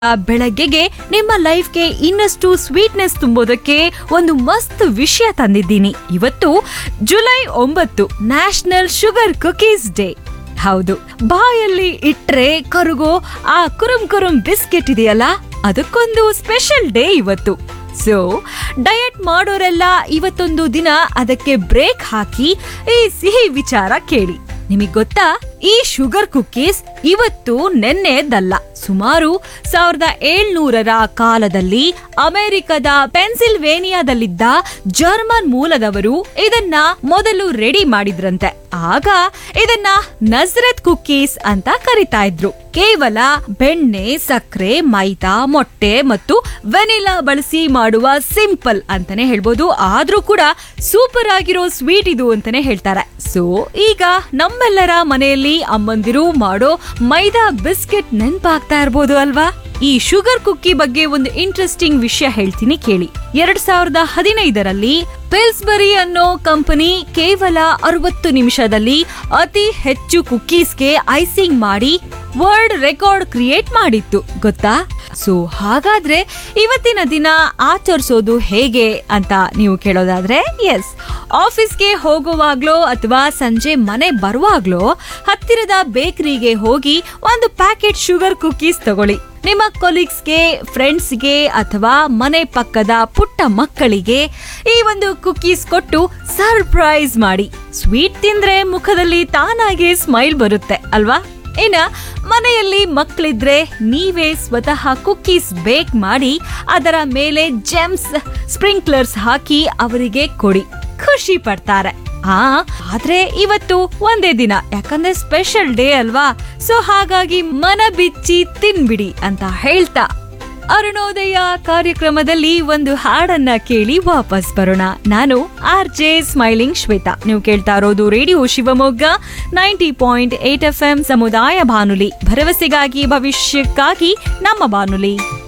ಆ ಬೆಳಗ್ಗೆಗೆ ನಿಮ್ಮ ಲೈಫ್ಗೆ ಇನ್ನಷ್ಟು ಸ್ವೀಟ್ನೆಸ್ ತುಂಬೋದಕ್ಕೆ ಒಂದು ಮಸ್ತ್ ವಿಷಯ ತಂದಿದ್ದೀನಿ ಇವತ್ತು ಜುಲೈ ಒಂಬತ್ತು ನ್ಯಾಷನಲ್ ಶುಗರ್ ಕುಕೀಸ್ ಡೇ ಹೌದು ಬಾಯಲ್ಲಿ ಇಟ್ರೆ ಕರುಗೋ ಆ ಕುರುಮ್ ಕುರುಮ್ ಬಿಸ್ಕೆಟ್ ಇದೆಯಲ್ಲ ಅದಕ್ಕೊಂದು ಸ್ಪೆಷಲ್ ಡೇ ಇವತ್ತು ಸೊ ಡಯಟ್ ಮಾಡೋರೆಲ್ಲ ಇವತ್ತೊಂದು ದಿನ ಅದಕ್ಕೆ ಬ್ರೇಕ್ ಹಾಕಿ ಈ ಸಿಹಿ ವಿಚಾರ ಕೇಳಿ ನಿಮಗ್ ಗೊತ್ತಾ ಈ ಶುಗರ್ ಕುಕ್ಕೀಸ್ ಇವತ್ತು ನೆನ್ನೆದಲ್ಲ ಸುಮಾರು ಸಾವಿರದ ಏಳ್ನೂರರ ಕಾಲದಲ್ಲಿ ಅಮೆರಿಕದ ಪೆನ್ಸಿಲ್ವೇನಿಯಾದಲ್ಲಿದ್ದ ಜರ್ಮನ್ ಮೂಲದವರು ಇದನ್ನ ಮೊದಲು ರೆಡಿ ಮಾಡಿದ್ರಂತೆ ಆಗ ಇದನ್ನ ನಜರತ್ ಕುಕ್ಕೀಸ್ ಅಂತ ಕರಿತಾ ಇದ್ರು ಕೇವಲ ಬೆಣ್ಣೆ ಸಕ್ಕರೆ ಮೈದಾ ಮೊಟ್ಟೆ ಮತ್ತು ವೆನಿಲಾ ಬಳಸಿ ಮಾಡುವ ಸಿಂಪಲ್ ಅಂತಾನೆ ಹೇಳ್ಬೋದು ಆದ್ರೂ ಕೂಡ ಸೂಪರ್ ಆಗಿರೋ ಸ್ವೀಟ್ ಇದು ಅಂತಾನೆ ಹೇಳ್ತಾರೆ ಸೊ ಈಗ ನಮ್ಮೆಲ್ಲರ ಮನೆಯಲ್ಲಿ ಅಮ್ಮಂದಿರು ಮಾಡೋ ಮೈದಾ ಬಿಸ್ಕೆಟ್ ನೆನ್ಪಾಗ್ತಾ ಇರ್ಬೋದು ಅಲ್ವಾ ಈ ಶುಗರ್ ಕುಕ್ಕಿ ಬಗ್ಗೆ ಒಂದು ಇಂಟ್ರೆಸ್ಟಿಂಗ್ ವಿಷಯ ಹೇಳ್ತೀನಿ ಕೇಳಿ ಎರಡ್ ಸಾವಿರದ ಹದಿನೈದರಲ್ಲಿ ಪಿಲ್ಸ್ಬರಿ ಅನ್ನೋ ಕಂಪನಿ ಕೇವಲ ಅರವತ್ತು ನಿಮಿಷದಲ್ಲಿ ಅತಿ ಹೆಚ್ಚು ಕುಕ್ಕೀಸ್ಗೆ ಐಸಿಂಗ್ ಮಾಡಿ ವರ್ಲ್ಡ್ ರೆಕಾರ್ಡ್ ಕ್ರಿಯೇಟ್ ಮಾಡಿತ್ತು ಗೊತ್ತಾ ಸೊ ಹಾಗಾದ್ರೆ ಇವತ್ತಿನ ದಿನ ಆಚರಿಸೋದು ಹೇಗೆ ಅಂತ ನೀವು ಕೇಳೋದಾದ್ರೆ ಎಸ್ ಆಫೀಸ್ಗೆ ಹೋಗುವಾಗ್ಲೋ ಅಥವಾ ಸಂಜೆ ಮನೆ ಬರುವಾಗ್ಲೋ ಹತ್ತಿರದ ಬೇಕರಿಗೆ ಹೋಗಿ ಒಂದು ಪ್ಯಾಕೆಟ್ ಶುಗರ್ ಕುಕ್ಕೀಸ್ ತಗೊಳ್ಳಿ ನಿಮ್ಮ ಕೊಲೀಗ್ಸ್ಗೆ ಫ್ರೆಂಡ್ಸ್ಗೆ ಅಥವಾ ಮನೆ ಪಕ್ಕದ ಪುಟ್ಟ ಮಕ್ಕಳಿಗೆ ಈ ಒಂದು ಕುಕ್ಕೀಸ್ ಕೊಟ್ಟು ಸರ್ಪ್ರೈಸ್ ಮಾಡಿ ಸ್ವೀಟ್ ತಿಂದ್ರೆ ಮುಖದಲ್ಲಿ ತಾನಾಗೆ ಸ್ಮೈಲ್ ಬರುತ್ತೆ ಅಲ್ವಾ ಇನ್ನ ಮನೆಯಲ್ಲಿ ಮಕ್ಕಳಿದ್ರೆ ನೀವೇ ಸ್ವತಃ ಕುಕ್ಕೀಸ್ ಬೇಕ್ ಮಾಡಿ ಅದರ ಮೇಲೆ ಜೆಮ್ಸ್ ಸ್ಪ್ರಿಂಕ್ಲರ್ಸ್ ಹಾಕಿ ಅವರಿಗೆ ಕೊಡಿ ಖುಷಿ ಪಡ್ತಾರೆ ಆ ಆದ್ರೆ ಇವತ್ತು ಒಂದೇ ದಿನ ಯಾಕಂದ್ರೆ ಸ್ಪೆಷಲ್ ಡೇ ಅಲ್ವಾ ಸೊ ಹಾಗಾಗಿ ಮನ ಬಿಚ್ಚಿ ತಿನ್ಬಿಡಿ ಅಂತ ಹೇಳ್ತಾ ಅರುಣೋದಯ ಕಾರ್ಯಕ್ರಮದಲ್ಲಿ ಒಂದು ಹಾಡನ್ನ ಕೇಳಿ ವಾಪಸ್ ಬರೋಣ ನಾನು ಆರ್ ಜೆ ಸ್ಮೈಲಿಂಗ್ ಶ್ವೇತಾ ನೀವು ಕೇಳ್ತಾ ಇರೋದು radio Shivamogga ninety point eight F M ಸಮುದಾಯ ಬಾನುಲಿ ಭರವಸೆಗಾಗಿ ಭವಿಷ್ಯಕ್ಕಾಗಿ ನಮ್ಮ ಬಾನುಲಿ